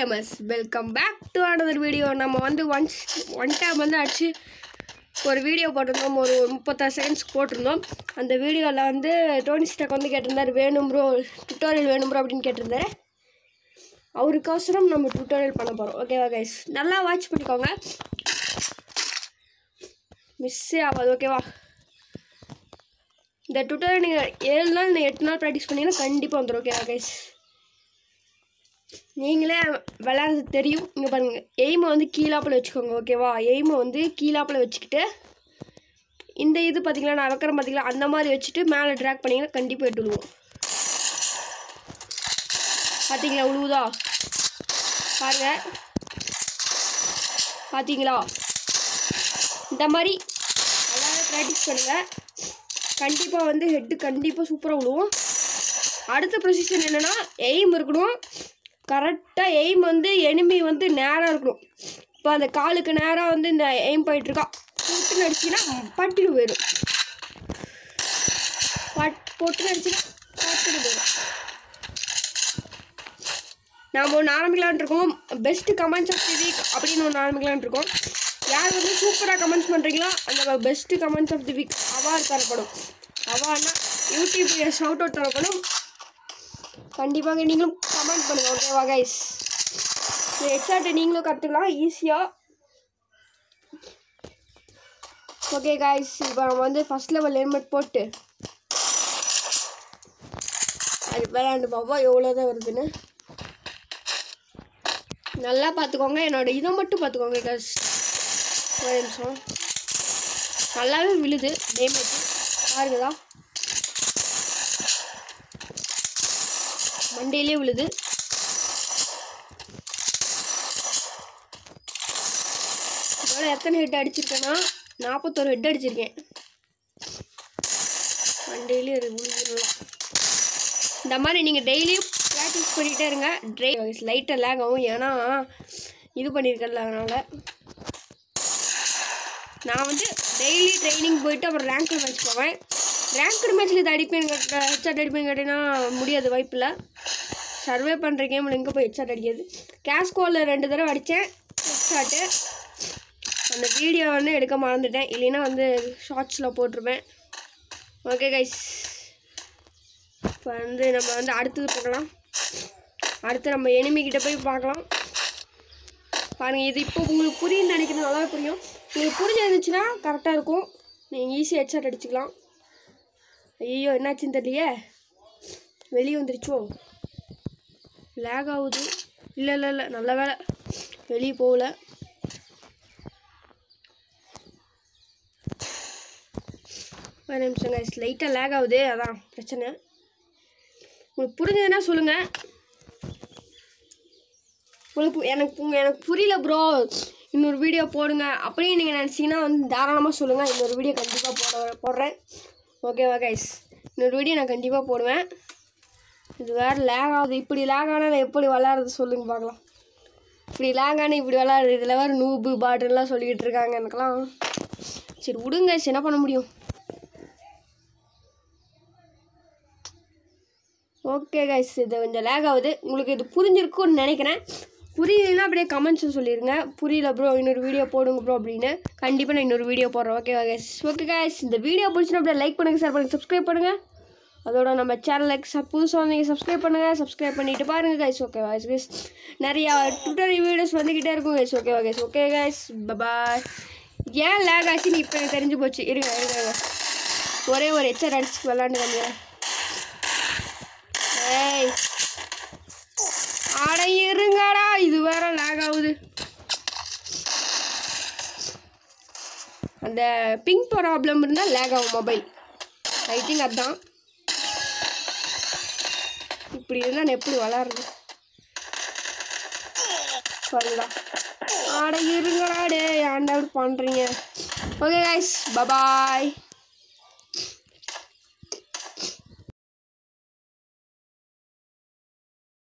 Gamers welcome back to another video நம்ம வந்து once one time வந்து அடிச்சு ஒரு வீடியோ போட்டிருந்தோம் ஒரு முப்பத்தாறு செகண்ட்ஸ் போட்டிருந்தோம் அந்த வீடியோவில் வந்து டோனி ஸ்டாக் வந்து கேட்டிருந்தார் வேணும் ப்ரோ டுட்டோரியல் வேணும் ப்ரோ அப்படின்னு கேட்டிருந்தாரு அவருக்கோசரம் நம்ம டுட்டோரியல் பண்ண போகிறோம் ஓகேவா கைஸ் நல்லா வாட்ச் பண்ணிக்கோங்க மிஸ்ஸே ஆகாது ஓகேவா இந்த டுட்டோரியல் நீங்கள் ஏழு நாள் இல்லை எட்டு நாள் ப்ராக்டிஸ் பண்ணீங்கன்னா கண்டிப்பாக வந்துடும் ஓகேவா கைஸ் நீங்களே விளையாடுறது தெரியும் இங்கே பாருங்கள் எய்மை வந்து கீழாப்பில் வச்சுக்கோங்க ஓகேவா எய்மை வந்து கீழாப்பில் வச்சுக்கிட்டு இந்த இது பார்த்தீங்களா நான் வைக்கிறேன் பார்த்தீங்களா அந்த மாதிரி வச்சுட்டு மேலே ட்ராக் பண்ணிங்கன்னா கண்டிப்பாக எட்டு விழுவோம் பார்த்தீங்களா உழுவுதா பாருங்க பார்த்தீங்களா இந்த மாதிரி நல்லாவே ப்ராக்டிஸ் பண்ணுங்கள் கண்டிப்பாக வந்து ஹெட்டு கண்டிப்பாக சூப்பராக விழுவும் அடுத்த ப்ரொசீஜர் என்னென்னா எய்ம் இருக்கணும் கரெக்டாக எய்ம் வந்து எனிமி வந்து நேராக இருக்கணும் இப்போ அந்த காலுக்கு நேராக வந்து இந்த எய்ம் போயிட்டுருக்கா போட்டு நடிச்சுன்னா பட்டுன்னு போயிடும் பட் போட்டு நடிச்சுன்னா பட்டுன்னு போயிடும் நாம் ஒன்று ஆரம்பிக்கலான் இருக்கோம் best comments of the week அப்படின்னு ஒன்று ஆரம்பிக்கலான் இருக்கோம் யார் வந்து சூப்பராக கமெண்ட்ஸ் பண்ணுறீங்களோ அந்த best comments of the week award தரப்படும் அவார்ட்னா யூடியூப் ஷவுட் அவுட் தரப்படும் கண்டிப்பாக நீங்களும் கமெண்ட் பண்ணுங்கள் ஓகேவா கைஸ் இந்த ஹெட்ஷாட்டை நீங்களும் கற்றுக்கலாம் ஈஸியாக ஓகே கைஸ் இப்போ நம்ம வந்து ஃபஸ்ட் லெவல் ஹெல்மெட் போட்டு அது விளையாண்டு பார்ப்போம் எவ்வளோ தான் வருதுன்னு நல்லா பார்த்துக்கோங்க என்னோட இதை மட்டும் பார்த்துக்கோங்க கைஸ் ஒரு நிமிஷம் நல்லாவே விழுது டேமேஜ் பாருங்கதா மண்டையிலே விழுது இதோட எத்தனை ஹெட் அடிச்சிருக்கேன்னா நாற்பத்தோரு ஹெட் அடிச்சிருக்கேன் மண்டையிலே விழுந்துடலாம் இந்த மாதிரி நீங்கள் டெய்லியும் ப்ராக்டிஸ் பண்ணிகிட்டே இருங்க ட்ரை லைட்டாக லேக் ஆகும் ஏன்னா இது பண்ணியிருக்கல அதனால் நான் வந்து டெய்லி ட்ரைனிங் போயிட்டு அப்புறம் ரேங்க் மேட்ச் போவேன் ரேங்க்டு மேட்ச்சில் இது அடிப்பேன் ஹெட்ஷாட் அடிப்பேன் கேட்டீங்கன்னா முடியாது வாய்ப்பில்லை சர்வே பண்ணுற கேமில் எங்கே போய் ஹெட்ஷாட் அடிக்கிறது கேஸ்கோவில் ரெண்டு தடவை அடித்தேன் ஹெட்ஷாட்டு அந்த வீடியோ வந்து எடுக்க மறந்துட்டேன் இல்லைன்னா வந்து ஷார்ட்ஸில் போட்டிருப்பேன் ஓகே கைஸ் இப்போ வந்து நம்ம வந்து அடுத்தது பார்க்கலாம் அடுத்து நம்ம எனிமிக்கிட்ட போய் பார்க்கலாம் பாருங்கள் இது இப்போ உங்களுக்கு புரியுன்னு நினைக்கிறது நல்லாவே புரியும் உங்களுக்கு புரிஞ்சிருந்துச்சுன்னா கரெக்டாக இருக்கும் நீங்கள் ஈஸியாக ஹெட்ஷாட் அடிச்சுக்கலாம் ஐயோ என்னாச்சுன்னு தெரியலையே வெளியே வந்துருச்சோ லேக் ஆகுது இல்லை இல்லை இல்லை நல்ல வேலை வெளியே போகல ஒரு நிமிஷம் கைஸ் லைட்டாக லேக் ஆகுது அதான் பிரச்சனை உங்களுக்கு புரிஞ்சதுன்னா சொல்லுங்கள் உங்களுக்கு பு- எனக்கு பு- எனக்கு புரியல ப்ரோ இன்னொரு வீடியோ போடுங்க அப்படின்னு நீங்கள் நினச்சிங்கன்னா வந்து தாராளமாக சொல்லுங்கள் இன்னொரு வீடியோ கண்டிப்பாக போட போடுறேன் ஓகேவா கைஸ் இன்னொரு வீடியோ நான் கண்டிப்பாக போடுவேன் இது வேறு லேக் ஆகுது இப்படி லேக் ஆனால் நான் எப்படி விளாட்றது சொல்லுங்க பார்க்கலாம் இப்படி லேக் ஆனால் இப்படி விளாட்றது இதில் வேறு நூபு பாட்டுலாம் சொல்லிக்கிட்டு இருக்காங்க எனக்கெல்லாம் சரி விடுங்க சரி, என்ன பண்ண முடியும் ஓகே கைஸ் இது கொஞ்சம் லேக் ஆகுது உங்களுக்கு இது புரிஞ்சிருக்கும்னு நினைக்கிறேன் புரியலைன்னா அப்படியே கமெண்ட்ஸ் சொல்லிடுங்க புரியல ப்ரோ இன்னொரு வீடியோ போடுங்க ப்ரோ அப்படின்னு கண்டிப்பாக நான் இன்னொரு வீடியோ போடுறேன் ஓகேவா கைஸ் ஓகே கைஸ் இந்த வீடியோ பிடிச்சினா அப்படியே லைக் பண்ணுங்கள் ஷேர் பண்ணுங்கள் சப்ஸ்கிரைப் பண்ணுங்கள் அதோட நம்ம சேனலுக்கு சப் புதுசாக வந்தீங்க சப்ஸ்கிரைப் பண்ணுங்கள் சப்ஸ்கிரைப் பண்ணிட்டு பாருங்கள் கைஸ் ஓகேவா கைஸ் நிறையா ட்விட்டர் வீடியோஸ் வந்துக்கிட்டே இருக்கும் கைஸ் ஓகேவா கைஸ் ஓகே கைஸ் பபாய் ஏன் லேக் ஆச்சுன்னு இப்போ எனக்கு தெரிஞ்சு போச்சு இருங்க இருங்க இருங்க. ஒரே ஒரு எச்சர் அடிச்சு விளாண்டு வந்துடுறேன் ஏய் அட இருங்கடா இது வேற லேக் ஆகுது அந்த பிங்க் ப்ராப்ளம் இருந்தால் லேக் ஆகும் மொபைல் ஐ திங்க் அதான் இப்படி இருந்தால் நான் எப்படி விளாட்றது பாருங்களா அட இருங்கடா டே ஏன்டா இப்படி பண்ணுறீங்க ஓகே கைஸ் பபாய்